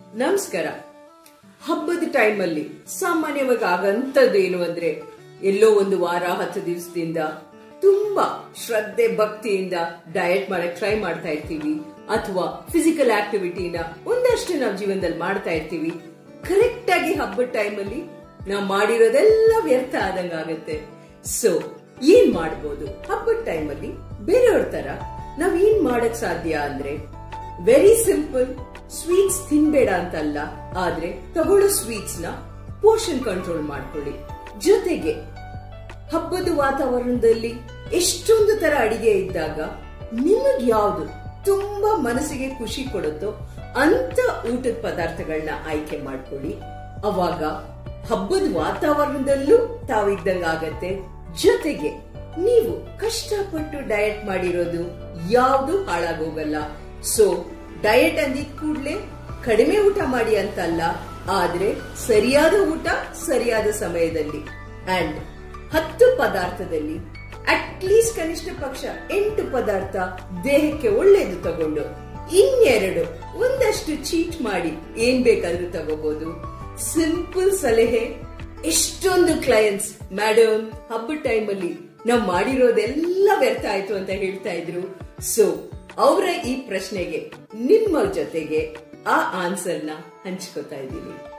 ನಮಸ್ಕಾರ ಹಬ್ಬದ ಟೈಮಲ್ಲಿ ಸಾಮಾನ್ಯವಾಗಿ ಆಗಂತದ್ದು ಏನು ಅಂದ್ರೆ ಎಲ್ಲೋ ಒಂದು ವಾರ ಹತ್ತು ದಿವಸದಿಂದ ತುಂಬಾ ಶ್ರದ್ಧೆ ಭಕ್ತಿಯಿಂದ ಡಯಟ್ ಮಾಡಕ್ ಟ್ರೈ ಮಾಡ್ತಾ ಇರ್ತೀವಿ ಅಥವಾ ಫಿಸಿಕಲ್ ಆಕ್ಟಿವಿಟಿನ ಒಂದಷ್ಟು ನಾವು ಜೀವನದಲ್ಲಿ ಮಾಡ್ತಾ ಇರ್ತೀವಿ ಕರೆಕ್ಟ್ ಆಗಿ ಹಬ್ಬದ ಟೈಮಲ್ಲಿ ನಾವು ಮಾಡಿರೋದೆಲ್ಲ ವ್ಯರ್ಥ ಆದಂಗ ಆಗತ್ತೆ ಸೊ ಏನ್ ಮಾಡ್ಬೋದು ಹಬ್ಬದ ಟೈಮಲ್ಲಿ ಬೇರೆಯವ್ರ ತರ ನಾವ್ ಏನ್ ಮಾಡಕ್ ಸಾಧ್ಯ ಅಂದ್ರೆ ವೆರಿ ಸಿಂಪಲ್ ಸ್ವೀಟ್ಸ್ ತಿನ್ಬೇಡ ಅಂತಲ್ಲ ಆದ್ರೆ ತಗೊಳ್ಳೋ ಸ್ವೀಟ್ಸ್ ನ ಪೋರ್ಷನ್ ಕಂಟ್ರೋಲ್ ಮಾಡ್ಕೊಳ್ಳಿ ಜೊತೆಗೆ ಹಬ್ಬದ ವಾತಾವರಣದಲ್ಲಿ ಎಷ್ಟೊಂದು ತರ ಅಡಿಗೆ ಇದ್ದಾಗ ನಿಮಗ್ ಯಾವ್ದು ತುಂಬಾ ಮನಸ್ಸಿಗೆ ಖುಷಿ ಕೊಡುತ್ತೋ ಅಂತ ಊಟದ ಪದಾರ್ಥಗಳನ್ನ ಆಯ್ಕೆ ಮಾಡ್ಕೊಳ್ಳಿ ಅವಾಗ ಹಬ್ಬದ ವಾತಾವರಣದಲ್ಲೂ ತಾವಿದ್ದಂಗ ಆಗತ್ತೆ ಜೊತೆಗೆ ನೀವು ಕಷ್ಟಪಟ್ಟು ಡಯಟ್ ಮಾಡಿರೋದು ಯಾವುದು ಹಾಳಾಗೋಗಲ್ಲ ಸೊ ಡಯಟ್ ಅಂದಿದ್ ಕೂಡ್ಲೆ ಕಡಿಮೆ ಊಟ ಮಾಡಿ ಅಂತಲ್ಲ ಆದ್ರೆ ಸರಿಯಾದ ಊಟ ಸರಿಯಾದ ಸಮಯದಲ್ಲಿ ಅಂಡ್ ಹತ್ತು ಪದಾರ್ಥದಲ್ಲಿ ಅಟ್ಲೀಸ್ಟ್ ಕನಿಷ್ಠ ಪಕ್ಷ ಎಂಟು ಪದಾರ್ಥ ದೇಹಕ್ಕೆ ಒಳ್ಳೇದು ತಗೊಂಡು ಇನ್ನೆರಡು ಒಂದಷ್ಟು ಚೀಟ್ ಮಾಡಿ ಏನ್ ಬೇಕಾದ್ರೂ ತಗೋಬಹುದು ಸಿಂಪಲ್ ಸಲಹೆ ಎಷ್ಟೊಂದು ಕ್ಲಯಂಟ್ಸ್ ಮೇಡಮ್ ಹಬ್ಬದ ಟೈಮಲ್ಲಿ ನಾವ್ ಮಾಡಿರೋದೆಲ್ಲ ವ್ಯರ್ಥ ಆಯ್ತು ಅಂತ ಹೇಳ್ತಾ ಇದ್ರು ಸೊ ಅವರ ಈ ಪ್ರಶ್ನೆಗೆ ನಿಮ್ಮ ಜೊತೆಗೆ ಆ ಆನ್ಸರ್ನ ಹಂಚ್ಕೋತಾ ಇದ್ದೀನಿ